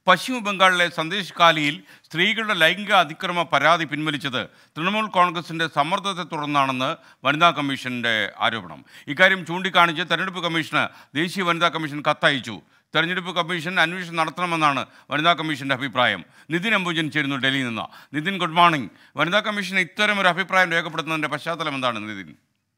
പശ്ചിമ ബംഗാളിലെ സന്ദേശ് കാലിയിൽ സ്ത്രീകളുടെ ലൈംഗിക അതിക്രമ പരാതി പിൻവലിച്ചത് തൃണമൂൽ കോൺഗ്രസിന്റെ സമ്മർദ്ദത്തെ തുടർന്നാണെന്ന് വനിതാ കമ്മീഷന്റെ ആരോപണം ഇക്കാര്യം ചൂണ്ടിക്കാണിച്ച് തെരഞ്ഞെടുപ്പ് കമ്മീഷന് ദേശീയ വനിതാ കമ്മീഷൻ കത്തയച്ചു തെരഞ്ഞെടുപ്പ് കമ്മീഷൻ അന്വേഷണം നടത്തണമെന്നാണ് വനിതാ കമ്മീഷന്റെ അഭിപ്രായം നിതിൻ അംബുജൻ ചേരുന്നു ഡൽഹിയിൽ നിന്ന് നിതിൻ ഗുഡ് മോർണിംഗ് വനിതാ കമ്മീഷൻ ഇത്തരം ഒരു അഭിപ്രായം രേഖപ്പെടുത്തുന്നതിന്റെ പശ്ചാത്തലം എന്താണ് Nitin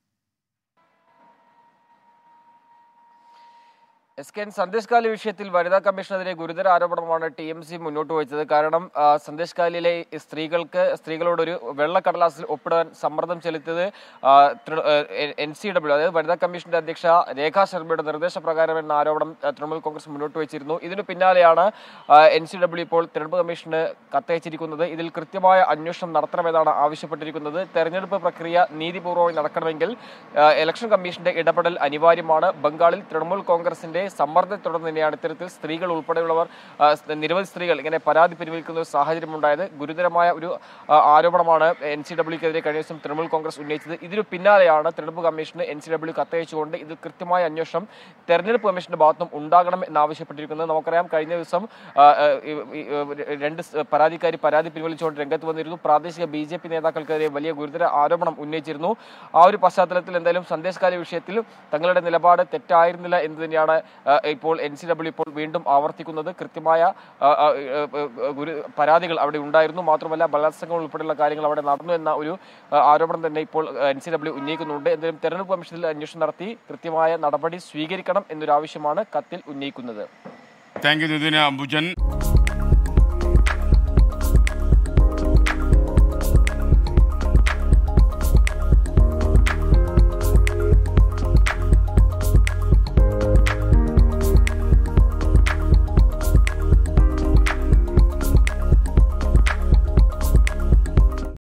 S K N Sandesh കാലി വിഷയത്തിൽ വനിതാ കമ്മീഷനെതിരെ ഗുരുതര ആരോപണമാണ് ടി എം സി മുന്നോട്ട് വെച്ചത് കാരണം ആ, സന്ദേശ് കാലിയിലെ ഈ സ്ത്രീകൾക്ക് സ്ത്രീകളോടൊരു വെള്ളക്കടലാസിൽ ഒപ്പിടാൻ സമ്മർദ്ദം ചെലുത്തിയത് എൻ സി ഡബ്ല്യു അതായത് വനിതാ കമ്മീഷന്റെ അധ്യക്ഷ രേഖാ ശർമ്മയുടെ നിർദ്ദേശപ്രകാരം എന്ന ആരോപണം ആ, തൃണമൂൽ കോൺഗ്രസ് മുന്നോട്ട് വെച്ചിരുന്നു ഇതിനു പിന്നാലെയാണ് എൻ സി ഡബ്ല്യു ഇപ്പോൾ തെരഞ്ഞെടുപ്പ് കമ്മീഷന് കത്തയച്ചിരിക്കുന്നത് ഇതിൽ കൃത്യമായ അന്വേഷണം നടത്തണമെന്നാണ് ആവശ്യപ്പെട്ടിരിക്കുന്നത് തെരഞ്ഞെടുപ്പ് പ്രക്രിയ നീതിപൂർവ്വമായി നടക്കണമെങ്കിൽ ആ, ഇലക്ഷൻ കമ്മീഷന്റെ ഇടപെടൽ അനിവാര്യമാണ് ബംഗാളിൽ തൃണമൂൽ കോൺഗ്രസിന്റെ സമ്മർദ്ദത്തെ തുടർന്ന് തന്നെയാണ് ഇത്തരത്തിൽ സ്ത്രീകൾ ഉൾപ്പെടെയുള്ളവർ ആ, സ് നിരവധി സ്ത്രീകൾ ഇങ്ങനെ പരാതി പിൻവലിക്കുന്ന ഒരു സാഹചര്യം ഉണ്ടായത് ഗുരുതരമായ ഒരു ആ, ആരോപണമാണ് എൻ സി ഡബ്ല്യുക്കെതിരെ കഴിഞ്ഞ ദിവസം തൃണമൂൽ കോൺഗ്രസ് ഉന്നയിച്ചത് ഇതിനു പിന്നാലെയാണ് തെരഞ്ഞെടുപ്പ് കമ്മീഷന് എൻ സി ഡബ്ല്യു കത്തയച്ചുകൊണ്ട് ഇത് കൃത്യമായ അന്വേഷണം തെരഞ്ഞെടുപ്പ് കമ്മീഷന്റെ ഭാഗത്തും ഉണ്ടാകണം എന്നാവശ്യപ്പെട്ടിരിക്കുന്നത് നമുക്കറിയാം കഴിഞ്ഞ ദിവസം ആ, ആ, ഈ- ഈ- ഈ രണ്ട് സ് പരാതിക്കാരി പരാതി പിൻവലിച്ചുകൊണ്ട് രംഗത്ത് വന്നിരുന്നു പ്രാദേശിക ബി ജെ പി നേതാക്കൾക്കെതിരെ വലിയ ഗുരുതര ആരോപണം ഉന്നയിച്ചിരുന്നു ആ ഒരു പശ്ചാത്തലത്തിൽ എന്തായാലും സന്ദേശകാല വിഷയത്തിൽ തങ്ങളുടെ നിലപാട് തെറ്റായിരുന്നില്ല എന്ന് തന്നെയാണ് ആ, ഇപ്പോൾ എൻ സി ഡബ്ല്യു ഇപ്പോൾ വീണ്ടും ആവർത്തിക്കുന്നത് കൃത്യമായ ആ, ആ, ആ, ആ, ഗുരു പരാതികൾ അവിടെ ഉണ്ടായിരുന്നു മാത്രമല്ല ബലാത്സംഗം ഉൾപ്പെടെയുള്ള കാര്യങ്ങൾ അവിടെ നടന്നു എന്ന ഒരു ആ, ആരോപണം തന്നെ ഇപ്പോൾ എൻ സി ഡബ്ല്യു ഉന്നയിക്കുന്നുണ്ട് എന്തായാലും തെരഞ്ഞെടുപ്പ് കമ്മീഷനിൽ അന്വേഷണം നടത്തി കൃത്യമായ നടപടി സ്വീകരിക്കണം എന്നൊരു ആവശ്യമാണ് കത്തിൽ ഉന്നയിക്കുന്നത് താങ്ക് യു നിതിൻ അംബുജൻ